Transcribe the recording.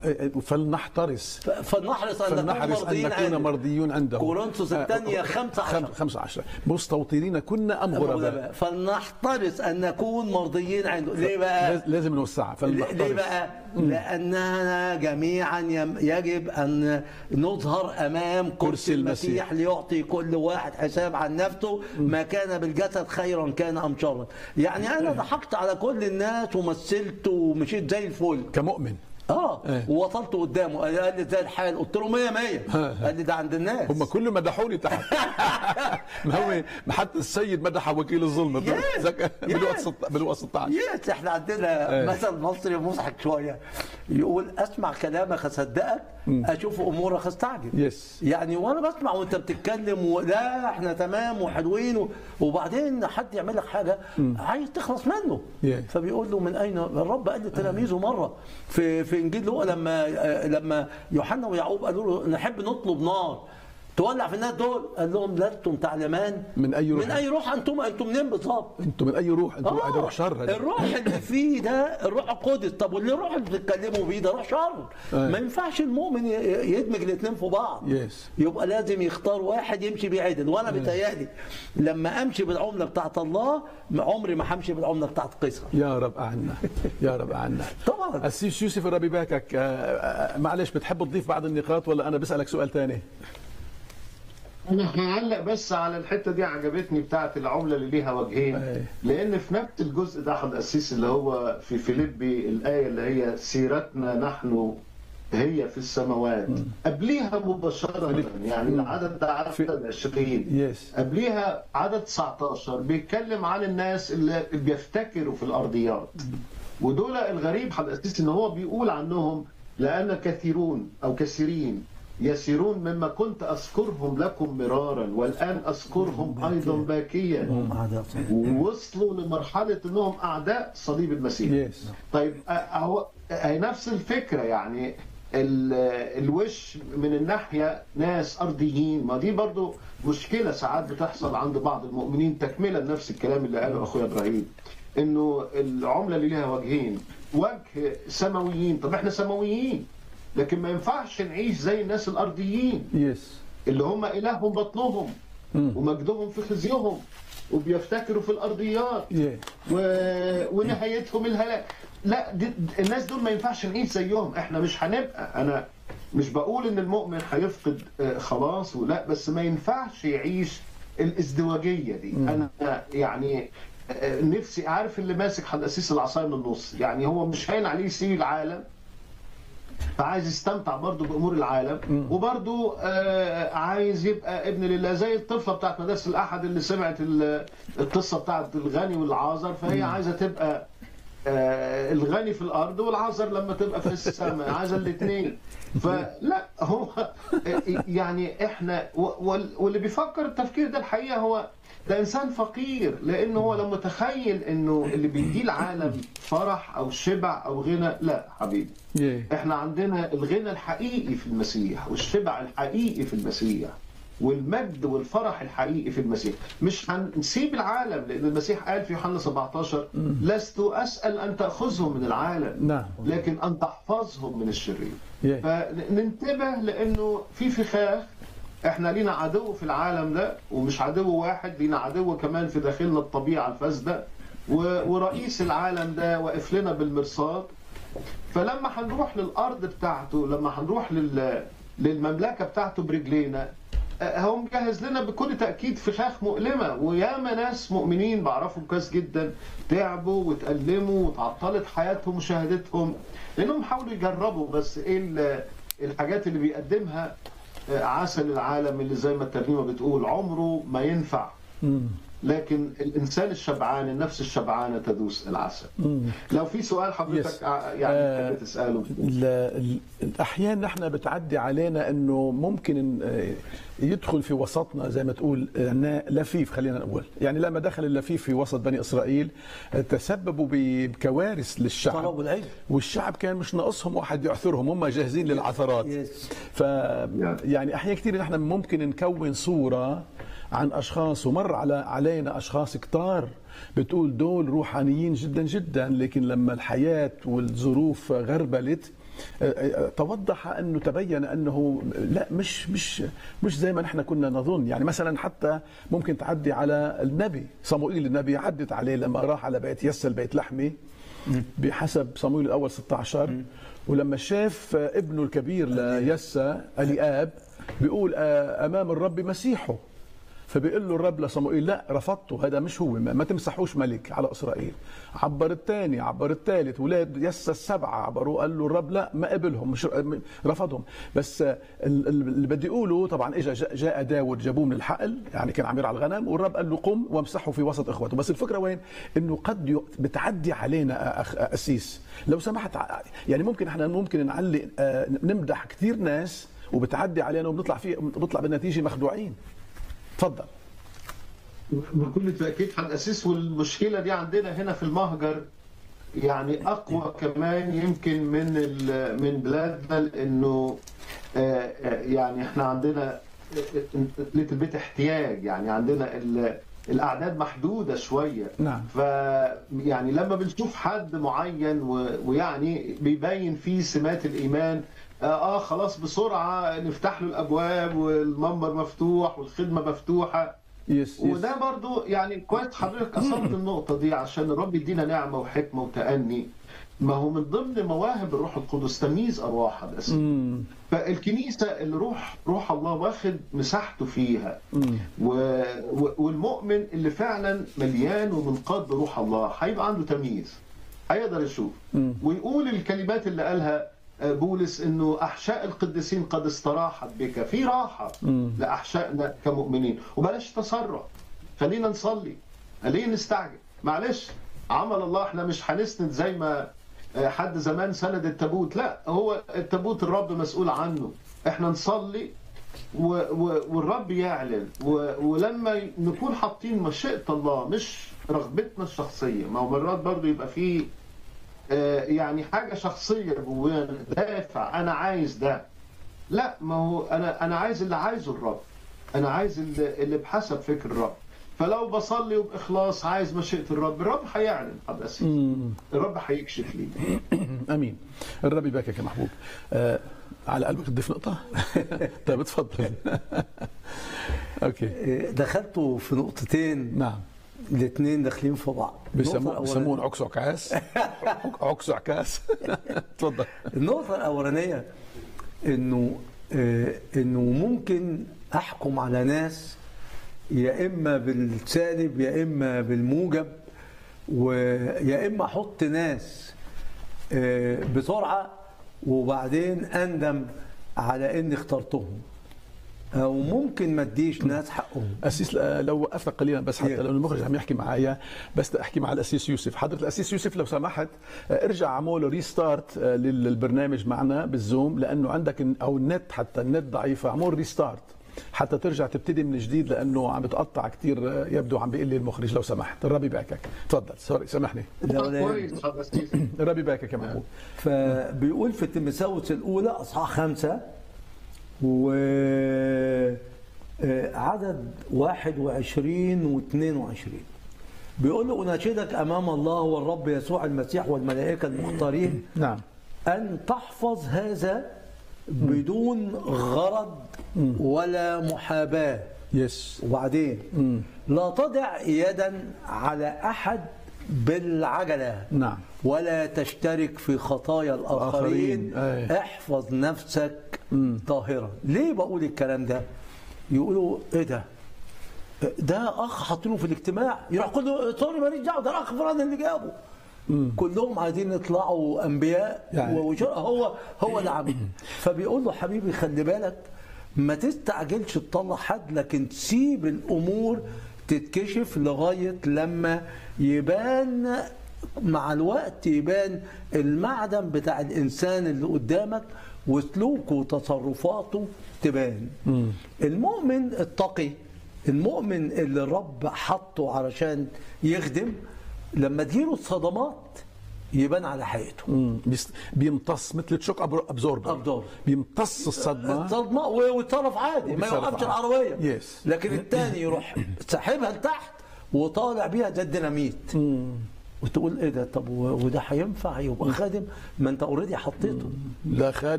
فلنحترس فلنحرص ان نكون فلنحرص ان مرضيين نكون عنده مرضيون عنده كورنثوس الثانية آه، 15. خم- 15 مستوطنين كنا ام غرباء غرباء. فلنحترس ان نكون مرضيين عنده ليه بقى؟ لاز- لازم نوسعها ليه فلنحترس بقى؟ لأننا جميعا يم- يجب أن نظهر أمام كرسي كرسي المسيح. المسيح ليعطي كل واحد حساب عن نفسه ما كان بالجسد خيرا كان أم شرا يعني أنا ضحكت على كل الناس ومثلت ومشيت زي الفل كمؤمن اه إيه. ووصلت قدامه قال قال لي زي الحال قلت له 100 100 قال لي ده عند الناس هم كل مدحوني تحت ما هو ما حتى السيد مدح وكيل الظلم Yes. زك- بالوقت Yes. ست- بالوقت 16 يس احنا عندنا إيه. مثل مصري مضحك شويه يقول اسمع كلامك اصدقك اشوف امورك استعجب يس يعني وانا بسمع وانت بتتكلم ولا احنا تمام وحلوين و- وبعدين حد يعمل لك حاجه عايز تخلص منه Yeah. فبيقول له من اين الرب قال لتلاميذه مره في في انجيل لوقا لما آه، لما يوحنا ويعقوب قالوا له نحب نطلب نار تولع في الناس دول قال لهم لستم تعلمان من أي روح؟ من اي روح انتم انتم منين بالظبط انتم من اي روح انتم آه، هذا روح شر هذا. الروح اللي فيه ده الروح القدس طب واللي الروح اللي بتتكلموا بيه ده روح شر آه. ما ينفعش المؤمن ي- يدمج الاثنين في بعض يس. يبقى لازم يختار واحد يمشي بيه عدل وانا بيتهيألي لما امشي بالعمله بتاعت الله عمري ما همشي بالعمله بتاعت قيصر يا رب أعنا يا رب أعنا طبعا السيس يوسف الربي باكك آه، آه، معلش بتحب تضيف بعض النقاط ولا أنا بسألك سؤال ثاني انا هعلق بس على الحته دي عجبتني بتاعه العمله اللي ليها وجهين أي. لان في نفس الجزء ده احد القسيس اللي هو في فيليبي الايه اللي هي سيرتنا نحن هي في السماوات قبليها مباشره يعني العدد ده عدد 20 يس قبليها عدد 19 بيتكلم عن الناس اللي بيفتكروا في الارضيات ودول الغريب حضرتك ان هو بيقول عنهم لان كثيرون او كثيرين يسيرون مما كنت اذكرهم لكم مرارا والان اذكرهم ايضا باكيا هم أعداء. ووصلوا لمرحله انهم اعداء صليب المسيح يس طيب أ- أهو هي نفس الفكره يعني ال- الوش من الناحيه ناس ارضيين ما دي برضو مشكله ساعات بتحصل عند بعض المؤمنين تكمله لنفس الكلام اللي قاله اخويا ابراهيم انه العمله اللي ليها وجهين وجه سماويين طب احنا سماويين لكن ما ينفعش نعيش زي الناس الارضيين يس اللي هم إلههم بطنهم ومجدهم في خزيهم وبيفتكروا في الأرضيات يه. و... ونهايتهم الهلاك لا دي... الناس دول ما ينفعش نعيش زيهم احنا مش هنبقى انا مش بقول ان المؤمن هيفقد آه، خلاص ولا بس ما ينفعش يعيش الازدواجيه دي انا يعني آه، نفسي عارف اللي ماسك حداسيس العصايه من النص يعني هو مش هين عليه يسيب العالم فعايز يستمتع برضه بامور العالم وبرضه آه عايز يبقى ابن لله زي الطفله بتاعت مدرسه الاحد اللي سمعت ال- القصه بتاعت الغني والعازر فهي عايزه تبقى آه الغني في الارض والعازر لما تبقى في السماء عايزه الاثنين فلا هو يعني احنا و- وال- واللي بيفكر التفكير ده الحقيقه هو ده انسان فقير لانه هو لو متخيل انه اللي بيديه العالم فرح او شبع او غنى لا حبيبي يه. احنا عندنا الغنى الحقيقي في المسيح والشبع الحقيقي في المسيح والمجد والفرح الحقيقي في المسيح مش هنسيب العالم لان المسيح قال في يوحنا 17 لست اسال ان تاخذهم من العالم نعم. لكن ان تحفظهم من الشرير يه. فننتبه لانه في فخاخ احنا لينا عدو في العالم ده ومش عدو واحد لينا عدو كمان في داخلنا الطبيعه الفاسده و- ورئيس العالم ده واقف لنا بالمرصاد فلما هنروح للارض بتاعته لما هنروح لل للمملكه بتاعته برجلينا آه، هو مجهز لنا بكل تاكيد فخاخ مؤلمه وياما ناس مؤمنين بعرفهم كويس جدا تعبوا وتألموا وتعطلت حياتهم وشهادتهم لانهم حاولوا يجربوا بس ايه ال- الحاجات اللي بيقدمها آه، عسل العالم اللي زي ما الترنيمه بتقول عمره ما ينفع لكن الانسان الشبعان النفس الشبعانه تدوس العسل لو في سؤال حضرتك Yes. آه، يعني آه، تحب تساله ال- ال- الاحيان نحن بتعدي علينا انه ممكن إن- آه، يدخل في وسطنا زي ما تقول آه، لفيف خلينا نقول يعني لما دخل اللفيف في وسط بني اسرائيل آه، تسببوا ب- بكوارث للشعب طلبوا العلم. والشعب كان مش ناقصهم واحد يعثرهم هم جاهزين للعثرات Yes. ف يعني احيانا كثير نحن ممكن نكون صوره عن اشخاص ومر على علينا اشخاص كتار بتقول دول روحانيين جدا جدا لكن لما الحياه والظروف غربلت توضح انه تبين انه لا مش مش مش زي ما نحن كنا نظن يعني مثلا حتى ممكن تعدي على النبي صموئيل النبي عدت عليه لما راح على بيت يسل بيت لحمي بحسب صموئيل الاول 16 ولما شاف ابنه الكبير ليسى الياب بيقول آه، امام الرب مسيحه فبيقول له الرب لصموئيل لا رفضته هذا مش هو ما, ما تمسحوش ملك على اسرائيل عبر الثاني عبر الثالث ولاد يسى السبعه عبروا قال له الرب لا ما قبلهم مش رفضهم بس ال- ال- اللي بدي اقوله طبعا اجى جاء- جاء داود جابوه من الحقل يعني كان عم يرعى الغنم والرب قال له قم وامسحه في وسط اخوته بس الفكره وين انه قد ي- بتعدي علينا أخ اسيس لو سمحت ع- يعني ممكن احنا ممكن نعلق آه، نمدح كثير ناس وبتعدي علينا وبنطلع فيه بنطلع بالنتيجه مخدوعين تفضل بكل تأكيد حنأسيس والمشكلة دي عندنا هنا في المهجر يعني أقوى كمان يمكن من ال- من بلادنا لأنه آه، آه، يعني إحنا عندنا ليت البيت احتياج يعني عندنا ال- الأعداد محدودة شوية نعم. ف يعني لما بنشوف حد معين و- ويعني بيبين فيه سمات الإيمان آه, آه خلاص بسرعة نفتح له الأبواب والمنبر مفتوح والخدمة مفتوحة يس يس وده برضو يعني كويس حضرتك اثرت النقطه دي عشان الرب يدينا نعمه وحكمه وتأني ما هو من ضمن مواهب الروح القدس تمييز ارواح الاسم مم. فالكنيسه اللي روح روح الله واخد مساحته فيها مم. و... و... والمؤمن اللي فعلا مليان ومنقاد بروح الله هيبقى عنده تمييز هيقدر يشوف مم. ويقول الكلمات اللي قالها آه، بولس انه احشاء القديسين قد استراحت بك في راحه مم. لاحشائنا كمؤمنين وبلاش تسرع خلينا نصلي ليه نستعجل معلش عمل الله احنا مش هنسند زي ما آه، حد زمان سند التابوت لا هو التابوت الرب مسؤول عنه احنا نصلي و و والرب يعلن و ولما نكون حاطين مشيئة الله مش رغبتنا الشخصية ما هو مرات برضو يبقى فيه آه، يعني حاجة شخصية جوانا دافع أنا عايز ده لا ما هو أنا أنا عايز اللي عايزه الرب أنا عايز اللي, اللي بحسب فكر الرب فلو بصلي وبإخلاص عايز مشيئة الرب الرب هيعلن حد أسيس مم. الرب هيكشف لي امين الرب يباركك يا محبوب آه على قلبك تضيف نقطه طيب اتفضل اوكي دخلتوا في نقطتين نعم الاثنين داخلين في بعض النقطة بيسموه الأولانية- بيسمون عكس عكاس عكس عكاس تفضل النقطة الأولانية إنه آه، إنه ممكن أحكم على ناس يا إما بالسالب يا إما بالموجب ويا إما أحط ناس آه، بسرعة وبعدين أندم على إني اخترتهم أو ممكن ما أديش ناس حقهم اسيس آه، لو وقفنا قليلا بس حتى Yeah. لو المخرج عم يحكي معايا بس احكي مع الاسيس يوسف حضره الاسيس يوسف لو سمحت آه، ارجع عمول ريستارت للبرنامج معنا بالزوم لانه عندك ال- او النت حتى النت ضعيف عمول ريستارت حتى ترجع تبتدي من جديد لانه عم بتقطع كثير آه، يبدو عم بيقول لي المخرج لو سمحت الرب يباركك تفضل سوري سامحني الأولاني. كويس حد أسيس الرب يباركك يا محبوب فبيقول في تيموثاوس الأولى أصحاح خمسة و آه، عدد 21 و 22 بيقول له أناشدك أمام الله والرب يسوع المسيح والملائكة المختارين نعم أن تحفظ هذا بدون غرض ولا محاباة يس وبعدين لا تضع يدا على أحد بالعجلة نعم ولا تشترك في خطايا الآخرين آخرين، أي. احفظ نفسك طاهرا ليه بقول الكلام ده يقولوا ايه ده ده اخ حاطينه في الاجتماع يروح كله سوري ماليش دعوه ده الاخ فلان اللي جابه كلهم عايزين يطلعوا انبياء يعني- وش- هو هو اللي عامل فبيقول له حبيبي خلي بالك ما تستعجلش تطلع حد لكن تسيب الامور تتكشف لغايه لما يبان مع الوقت يبان المعدن بتاع الانسان اللي قدامك وسلوكه وتصرفاته تبان المؤمن التقي المؤمن اللي الرب حطه علشان يخدم لما تجيله الصدمات يبان على حقيقته مم. بيس- بيمتص مثل تشوك ابزوربر أبزوربر. بيمتص الصدمه الصدمه ويتصرف عادي ما وبيتصرف يوقفش عادي. العربيه Yes. لكن الثاني يروح ساحبها لتحت وطالع بيها زي الديناميت وتقول ايه ده طب و- وده هينفع يبقى خادم ما انت اوريدي حطيته لا خادم